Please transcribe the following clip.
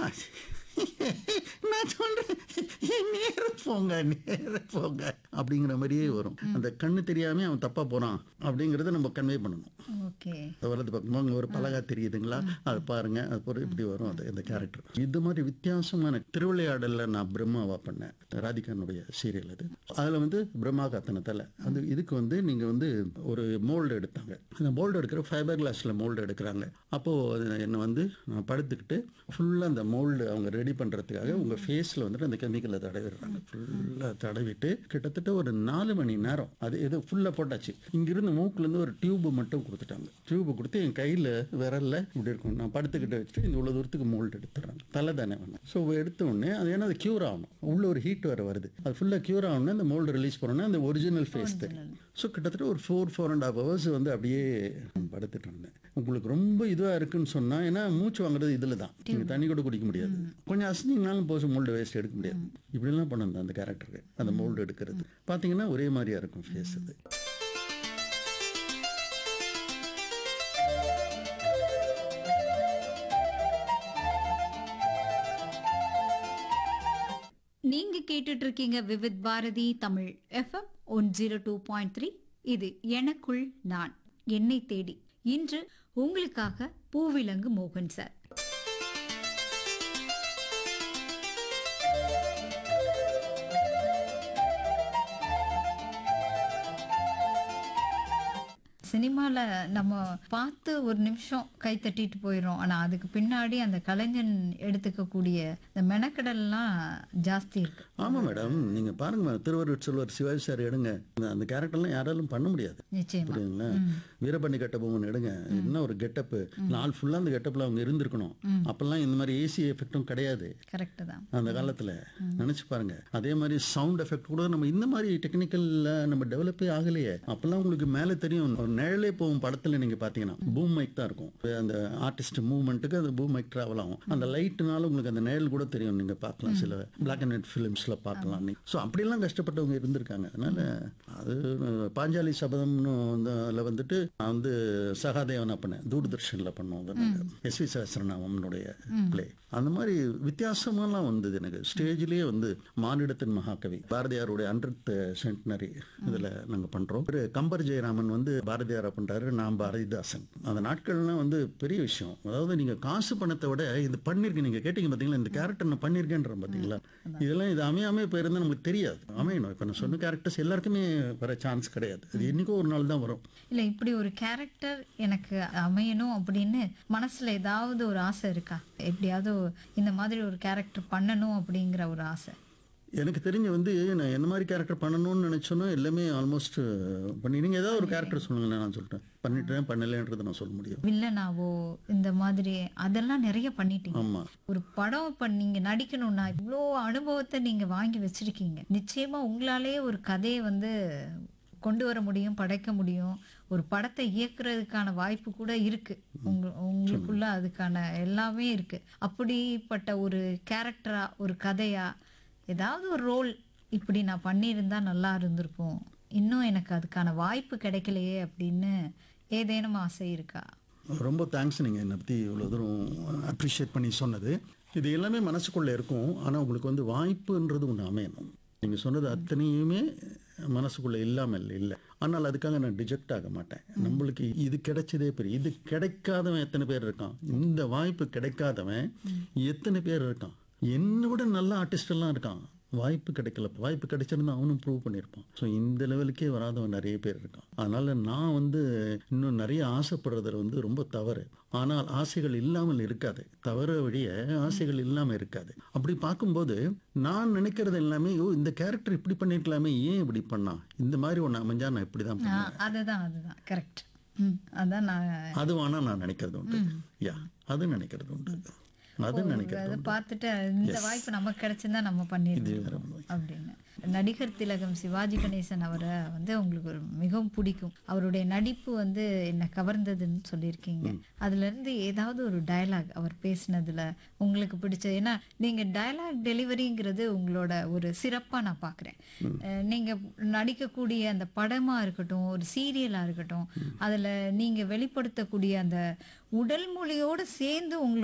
நான் சொல்றேன் நேர போங்க நேர போங்க அப்படிங்கிற மாதிரியே வரும் அந்த கண்ணு தெரியாம அவன் தப்பா போறான் அப்படிங்கறத நம்ம கன்வே பண்ணணும் ஓகே வலது பக்கமா அங்க ஒரு பலகா தெரியுதுங்களா அது பாருங்க அது ஒரு இப்படி வரும் அது இந்த கேரக்டர் இது மாதிரி வித்தியாசமான திருவிளையாடல்ல நான் பிரம்மாவா பண்ணேன் ராதிகானுடைய சீரியல் அது அதுல வந்து பிரம்மா கத்தன தலை அது இதுக்கு வந்து நீங்க வந்து ஒரு மோல்டு எடுத்தாங்க அந்த மோல்டு எடுக்கிற ஃபைபர் கிளாஸ்ல மோல்டு எடுக்கிறாங்க அப்போ அது என்ன வந்து நான் படுத்துக்கிட்டு ஃபுல்லா அந்த மோல்டு அவங்க ரெடி பண்றதுக்காக உங்க ஃபேஸ்ல வந்துட்டு அந்த கெமிக்கலை தடவிடுறாங்க ஃபுல்லா தடவிட்டு கிட்டத்தட்ட ஒரு நாலு மணி நேரம் அது இது ஃபுல்லா போட்டாச்சு இங்கிருந்து மூக்குல இருந்து ஒரு டியூப் மட்டும் கொடுத்துட்டாங்க டியூப் கொடுத்து என் கையில விரல்ல இப்படி இருக்கும் நான் படுத்துக்கிட்டு வச்சு இந்த இவ்வளவு தூரத்துக்கு மோல்டு எடுத்துறாங்க தலை தானே வேணும் ஸோ எடுத்த உடனே அது ஏன்னா அது கியூர் ஆகணும் உள்ள ஒரு ஹீட் வேற வருது அது ஃபுல்லா கியூர் ஆகணும்னா அந்த மோல்டு ரிலீஸ் பண்ணோன்னா அந்த ஒரிஜினல் ஃபேஸ் தெரியும் ஸோ கிட்டத்தட்ட ஒரு four four and half hours வந்து அப்படியே படுத்துட்டு இருந்தேன் உங்களுக்கு ரொம்ப இதுவாக இருக்குன்னு சொன்னா ஏன்னா மூச்சு வாங்குறது இதில் தான் நீங்கள் தண்ணி கூட குடிக்க முடியாது கொஞ்சம் அசனிங்கனாலும் போச்சு மோல்டு வேஸ்ட் எடுக்க முடியாது இப்படிலாம் பண்ணணும் அந்த கேரக்டருக்கு அந்த மோல்டு எடுக்கிறது பார்த்தீங்கன்னா ஒரே மாதிரியா இருக்கும் ஃபேஸ் அது நீங்க கேட்டுட்டு இருக்கீங்க Vividh Bharati Tamil FM one zero two point three இது எனக்குள் நான் என்னை தேடி இன்று உங்களுக்காக பூவிலங்கு மோகன் சார் சினிமால நம்ம பார்த்து ஒரு நிமிஷம் கை தட்டிட்டு போயிடும் ஆனா அதுக்கு பின்னாடி அந்த கலைஞன் எடுத்துக்கக்கூடிய இந்த மெனக்கடல்லாம் ஜாஸ்தி இருக்கு ஆமா மேடம் நீங்க பாருங்க மேடம் திருவருட் செல்வர் சிவாஜி சார் எடுங்க அந்த- அந்த கேரக்டர்லாம் யாராலும் பண்ண முடியாது நிச்சயமா புரியுதுங்களா வீரபாண்டி கட்டபொம்மன் எடுங்க என்ன ஒரு கெட்டப்பு நாள் ஃபுல்லா அந்த கெட்டப்ல அவங்க இருந்திருக்கணும் அப்பெல்லாம் இந்த மாதிரி ஏசி எஃபெக்டும் கிடையாது கரெக்ட் தான் அந்த காலத்துல நினைச்சு பாருங்க அதே மாதிரி சவுண்ட் எஃபெக்ட் கூட நம்ம இந்த மாதிரி டெக்னிக்கல்ல நம்ம டெவலப்பே ஆகலையே அப்பெல்லாம் உங்களுக்கு மேல தெரியும் ஒரு நிழலே போகும் படத்துல நீங்க பாத்தீங்கன்னா பூம் மைக் தான் இருக்கும் அந்த ஆர்டிஸ்ட் மூவ்மெண்ட்டுக்கு அந்த பூம் மைக் டிராவல் ஆகும் அந்த லைட்னால உங்களுக்கு அந்த நிழல் கூட தெரியும் நீங்க பார்க்கலாம் சில பிளாக் அண்ட் ஒயிட் ஃபிலிம்ஸ்ல பார்க்கலாம் நீங்க ஸோ அப்படியெல்லாம் கஷ்டப்பட்டவங்க இருந்திருக்காங்க அதனால அது பாஞ்சாலி சபதம்னு வந்து அதுல வந்துட்டு நான் வந்து சகாதேவனா பண்ணேன் தூர்தர்ஷன்ல பண்ணோம் எஸ் வி சஹசிரநாமனுடைய பிளே அந்த மாதிரி வித்தியாசமெல்லாம் வந்தது எனக்கு ஸ்டேஜ்லயே வந்து மானிடத்தின் மகாகவி பாரதியாருடைய ஹண்ட்ரட் சென்டினரி இதுல நாங்க பண்றோம் ஒரு கம்பர் ஜெயராமன் வந்து பாரதியாரா பண்றாரு நான் பாரதிதாசன் அந்த நாட்கள்லாம் வந்து பெரிய விஷயம் அதாவது நீங்க காசு பணத்தை விட இது பண்ணிருக்கீங்க நீங்க கேட்டீங்க பாத்தீங்களா இந்த கேரக்டர் நான் பண்ணிருக்கேன்ற பாத்தீங்களா இதெல்லாம் இது அமையாம போயிருந்தா நமக்கு தெரியாது அமையணும் இப்ப நான் சொன்ன கேரக்டர்ஸ் எல்லாருக்குமே வர சான்ஸ் கிடையாது அது என்னைக்கோ ஒரு நாள் தான் வரும் இல்ல இப்படி ஒரு கேரக்டர் எனக்கு அமையணும் அப்படின்னு மனசுல ஏதாவது ஒரு ஆசை இருக்கா எப்படியாவது இந்த மாதிரி ஒரு கேரக்டர் பண்ணணும் அப்படிங்கிற ஒரு ஆசை எனக்கு தெரிஞ்சு வந்து நான் என்ன மாதிரி கேரக்டர் பண்ணணும்னு நினைச்சோனோ எல்லாமே ஆல்மோஸ்ட் பண்ணி நீங்க ஏதாவது ஒரு கேரக்டர் சொல்லுங்களேன் நான் சொல்லிட்டேன் பண்ணிட்டேன் பண்ணலைன்றதை நான் சொல்ல முடியும் வில்லனாவோ இந்த மாதிரி அதெல்லாம் நிறைய பண்ணிட்டீங்க ஆமா ஒரு படம் இப்ப நீங்க நடிக்கணும்னா இவ்வளோ அனுபவத்தை நீங்க வாங்கி வச்சிருக்கீங்க நிச்சயமா உங்களாலேயே ஒரு கதையை வந்து கொண்டு வர முடியும் படைக்க முடியும் ஒரு படத்தை இயக்குறதுக்கான வாய்ப்பு கூட இருக்கு உங்க உங்களுக்குள்ள அதுக்கான எல்லாமே இருக்கு அப்படிப்பட்ட ஒரு கேரக்டரா ஒரு கதையா ஏதாவது ஒரு ரோல் இப்படி நான் பண்ணியிருந்தா நல்லா இருந்திருக்கும் இன்னும் எனக்கு அதுக்கான வாய்ப்பு கிடைக்கலையே அப்படின்னு ஏதேனும் ஆசை இருக்கா ரொம்ப தேங்க்ஸ் நீங்கள் என்னை பற்றி இவ்வளோ தூரம் அப்ரிஷியேட் பண்ணி சொன்னது இது எல்லாமே மனசுக்குள்ளே இருக்கும் ஆனால் உங்களுக்கு வந்து வாய்ப்புன்றது ஒன்று அமையணும் நீங்கள் சொன்னது அத்தனையுமே மனசுக்குள்ளே இல்லாமல் இல்லை ஆனால் அதுக்காக நான் டிஜெக்ட் ஆக மாட்டேன் நம்மளுக்கு இது கிடைச்சதே பெரிய இது கிடைக்காதவன் எத்தனை பேர் இருக்கான் இந்த வாய்ப்பு கிடைக்காதவன் எத்தனை பேர் இருக்கான் என்னை விட நல்ல ஆர்டிஸ்ட் எல்லாம் இருக்கான் வாய்ப்பு கிடைக்கல வாய்ப்பு கிடைச்சிருந்தா அவனும் ப்ரூவ் பண்ணியிருப்பான் ஸோ இந்த லெவலுக்கே வராதவன் நிறைய பேர் இருக்கான் அதனால நான் வந்து இன்னும் நிறைய ஆசைப்படுறதுல வந்து ரொம்ப தவறு ஆனால் ஆசைகள் இல்லாமல் இருக்காது தவற வழிய ஆசைகள் இல்லாமல் இருக்காது அப்படி பார்க்கும்போது நான் நினைக்கிறது எல்லாமே ஓ இந்த கேரக்டர் இப்படி பண்ணிருக்கலாமே ஏன் இப்படி பண்ணா இந்த மாதிரி ஒன்று அமைஞ்சா நான் இப்படி தான் ஆ, அதுதான் அதுதான் கரெக்ட் ம் அதான் நான் அது வேணா நான் நினைக்கிறது உண்டு யா அது நினைக்கிறது உண்டு அது நினைக்கிறது அதை உண்டு பார்த்துட்டு இந்த வாய்ப்பு நமக்கு கிடைச்சிருந்தா நம்ம பண்ணிருக்கோம் அப்படின்னு நடிகர் திலகம் சிவாஜி கணேசன் அவரை வந்து உங்களுக்கு ஒரு மிகவும் பிடிக்கும் அவருடைய நடிப்பு வந்து என்ன கவர்ந்ததுன்னு சொல்லியிருக்கீங்க அதுல இருந்து ஏதாவது ஒரு டயலாக் அவர் பேசினதுல உங்களுக்கு பிடிச்ச ஏன்னா நீங்க டயலாக் டெலிவரிங்கிறது உங்களோட ஒரு சிறப்பா நான் பாக்குறேன் அஹ் நீங்க நடிக்கக்கூடிய அந்த படமா இருக்கட்டும் ஒரு சீரியலா இருக்கட்டும் அதுல நீங்க வெளிப்படுத்தக்கூடிய அந்த உடல் மொழியோட சேர்ந்து உங்களோட